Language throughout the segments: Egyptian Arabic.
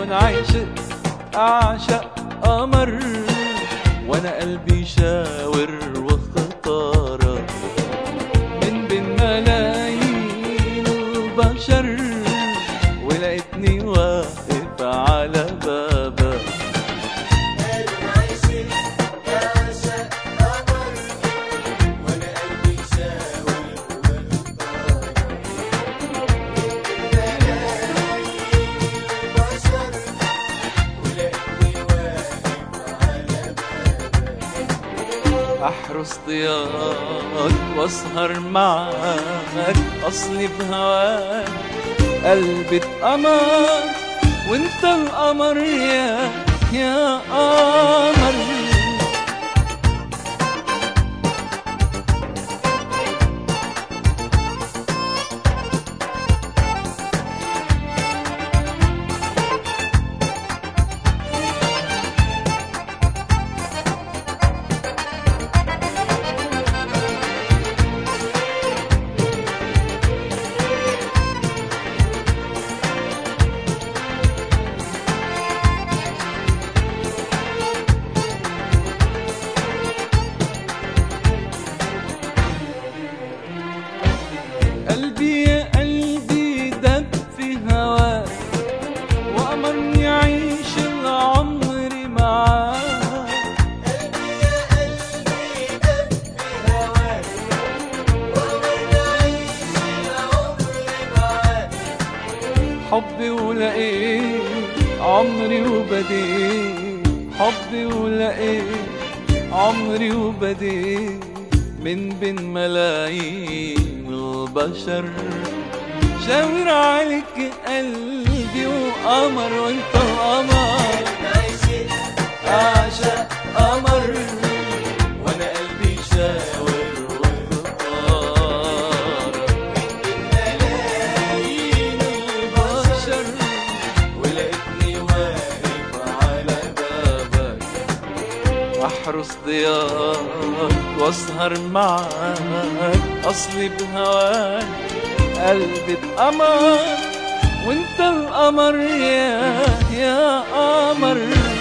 انا عاشق اعشق قمر وانا قلبي شاور واختار من بين ملايين البشر ولقيتني واقف على بابك احرس ضياك واسهر معاك اصلي بهواك قلبي اتقمر وانت القمر يا يا قمر قلبي يا قلبي دب في هواك وأمرني أعيش العمر معاك حبي ولقيت عمري وبديت حبي ولقيت عمري وبديت من بين ملايين البشر شاور عليك قلبي وقمر وانت القمر اعشق قمر وانا قلبي شاور واختار ملايين البشر ولقيتني واقف على بابك احرس ضياك واسهر معاك اصلي بهواك قلبي اتقمر وانت القمر يا يا قمر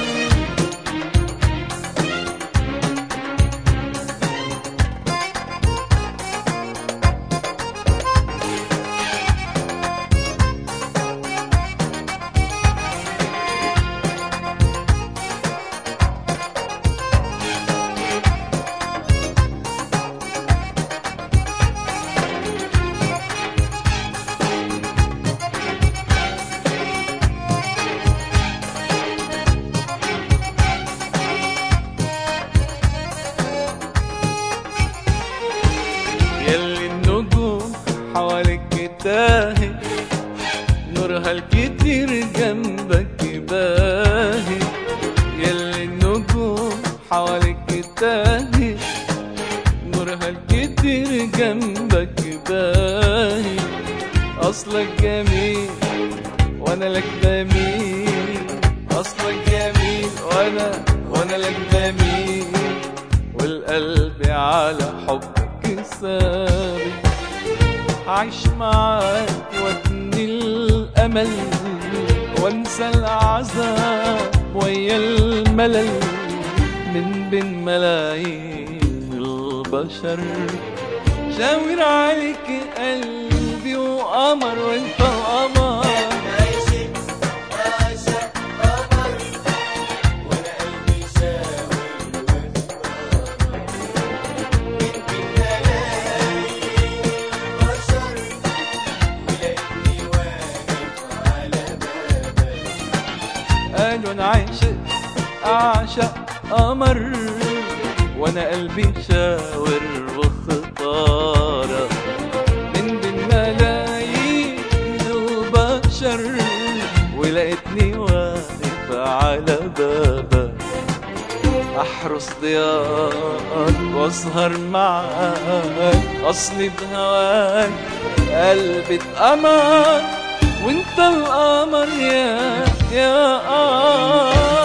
يلي النجوم حواليك تاهي نورها الكتير جنبك باهي يلي النجوم حواليك تاهي نورها الكتير جنبك باهي اصلك جميل وانا لك بميل اصلك جميل وانا وانا لك بميل والقلب على حبك ثابت عايش معاك وابني الامل وانسى العذاب ويا الملل من بين ملايين البشر شاور عليك قلبي وقمر وانت القمر قالوا انا عاشق اعشق قمر وانا قلبي شاور واختار من بين ملايين البشر ولقيتني واقف على بابك احرس ضياءك واسهر معاك اصلي بهواك قلبي اتقمر وانت القمر يا يا قمر